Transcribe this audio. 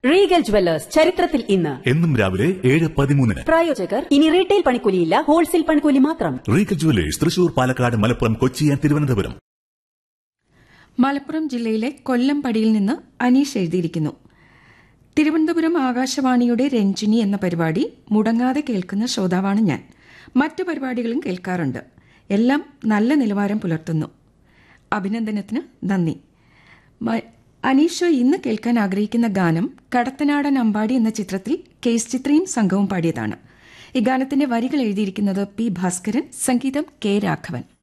Regal jewellers ചരിത്രത്തിൽ ഇന്ന് എന്നും രാവിലെ ഏഴ് പതിമൂന്നിന് പ്രായോജകർ ഇനി റീറ്റെയിൽ പണിക്കൂലിയില്ല ഹോൾസെയിൽ പണിക്കൂലി മാത്രം Regal jewellers Thrissur Palakkad Malappuram Kochi and Thiruvananthapuram Malappuram ജില്ലയിലെ കൊല്ലംപടിയിൽ നിന്ന് അനീഷ് എഴുതിയിരിക്കുന്നു തിരുവനന്തപുരം ആകാശവാണിയുടെ രഞ്ജിനി എന്ന പരിപാടി മുടങ്ങാതെ കേൾക്കുന്ന ശ്രോതാവാണ് ഞാൻ മറ്റു പരിപാടികളും കേൾക്കാറുണ്ട് എല്ലാം നല്ല നിലവാരം പുലർത്തുന്നു അഭിനന്ദനത്തിന് നന്ദി മ- അനീഷ് ഇന്ന് കേൾക്കാൻ ആഗ്രഹിക്കുന്ന ഗാനം കടത്തനാടൻ അമ്പാടി എന്ന ചിത്രത്തിൽ കേസ് ചിത്രയും സംഘവും പാടിയതാണ് ഈ ഗാനത്തിന്റെ വരികൾ എഴുതിയിരിക്കുന്നത് പി ഭാസ്കരൻ സംഗീതം കെ രാഘവൻ